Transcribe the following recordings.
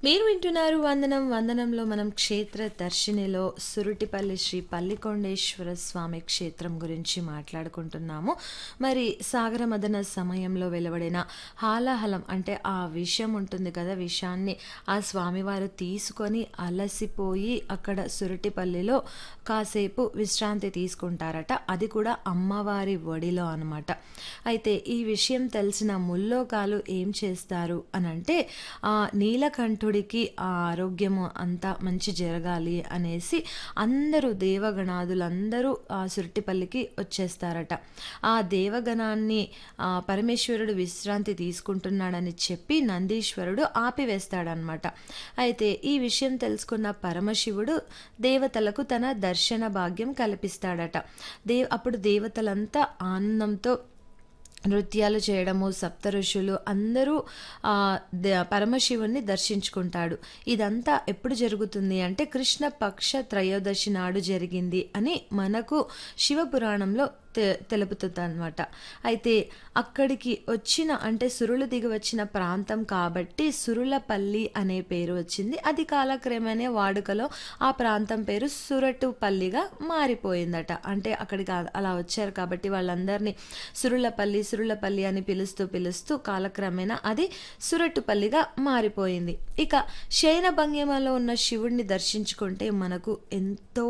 మీరు వింటున్నారు వందనం వందనంలో మనం క్షేత్ర దర్శినిలో సురుటిపల్లి శ్రీ పల్లికొండేశ్వర స్వామి క్షేత్రం గురించి మాట్లాడుకుంటున్నాము మరి సాగర మదన సమయంలో వెలువడిన హాలాహలం అంటే ఆ విషం ఉంటుంది కదా విషాన్ని ఆ స్వామివారు తీసుకొని అలసిపోయి అక్కడ సురుటిపల్లిలో కాసేపు విశ్రాంతి తీసుకుంటారట అది కూడా అమ్మవారి ఒడిలో అనమాట అయితే ఈ విషయం తెలిసిన ముల్లోకాలు ఏం చేస్తారు అని అంటే ఆ నీలకంఠుడికి ఆ ఆరోగ్యము అంతా మంచి జరగాలి అనేసి అందరూ దేవగణాదులందరూ ఆ సురటిపల్లికి వచ్చేస్తారట ఆ దేవగణాన్ని ఆ పరమేశ్వరుడు విశ్రాంతి తీసుకుంటున్నాడని చెప్పి నందీశ్వరుడు ఆపివేస్తాడనమాట అయితే ఈ విషయం తెలుసుకున్న పరమశివుడు దేవతలకు తన దర్శన భాగ్యం కల్పిస్తాడట దేవ్ అప్పుడు దేవతలంతా ఆనందంతో నృత్యాలు చేయడము సప్త ఋషులు అందరూ ఆ, ద- పరమశివుణ్ణి దర్శించుకుంటాడు ఇదంతా ఎప్పుడు జరుగుతుంది అంటే కృష్ణ పక్ష త్రయోదశి నాడు జరిగింది అని మనకు శివపురాణంలో తె తెలుపుతుంది అనమాట అయితే అక్కడికి వచ్చిన అంటే సురులు దిగి వచ్చిన ప్రాంతం కాబట్టి సురులపల్లి అనే పేరు వచ్చింది అది కాలక్రమేణా వాడుకలో ఆ ప్రాంతం పేరు సురటుపల్లిగా మారిపోయిందట అంటే అక్కడికి ఆ- అలా వచ్చారు కాబట్టి వాళ్ళందరినీ సురులపల్లి సురులపల్లి అని పిలుస్తూ పిలుస్తూ కాలక్రమేణా అది సురట్టుపల్లిగా మారిపోయింది ఇక శయన భంగిమలో ఉన్న శివుణ్ణి దర్శించుకుంటే మనకు ఎంతో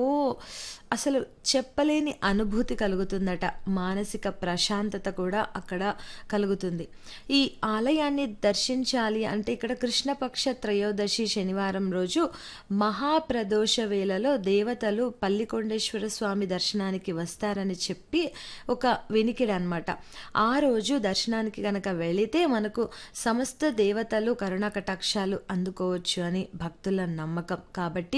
అసలు చెప్పలేని అనుభూతి కలుగుతుందట మానసిక ప్రశాంతత కూడా అక్కడ కలుగుతుంది ఈ ఆలయాన్ని దర్శించాలి అంటే ఇక్కడ కృష్ణపక్ష త్రయోదశి శనివారం రోజు మహాప్రదోష వేళలో దేవతలు పల్లికొండేశ్వర స్వామి దర్శనానికి వస్తారని చెప్పి ఒక వినికిడి అనమాట ఆ రోజు దర్శనానికి కనుక వెళితే మనకు సమస్త దేవతలు కరుణ కటాక్షాలు అందుకోవచ్చు అని భక్తుల నమ్మకం కాబట్టి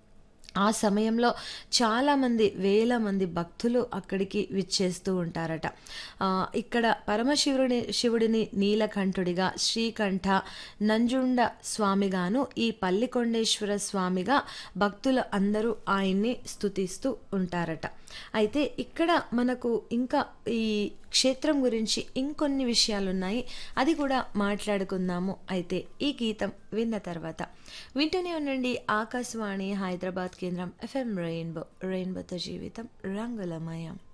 ఆ సమయంలో చాలామంది వేల మంది భక్తులు అక్కడికి విచ్చేస్తూ ఉంటారట ఆ, ఇక్కడ పరమశివుడిని శివుడిని నీలకంఠుడిగా శ్రీకంఠ నంజుండ స్వామిగాను ఈ పల్లికొండేశ్వర స్వామిగా భక్తులు అందరూ ఆయన్ని స్తుతిస్తూ ఉంటారట అయితే ఇక్కడ మనకు ఇంకా ఈ క్షేత్రం గురించి ఇంకొన్ని విషయాలు ఉన్నాయి అది కూడా మాట్లాడుకుందాము అయితే ఈ గీతం విన్న తర్వాత వింటూనే ఉండండి ఆకాశవాణి హైదరాబాద్ కేంద్రం ఎఫ్ఎం రెయిన్బో రెయిన్బోతో జీవితం రంగులమయం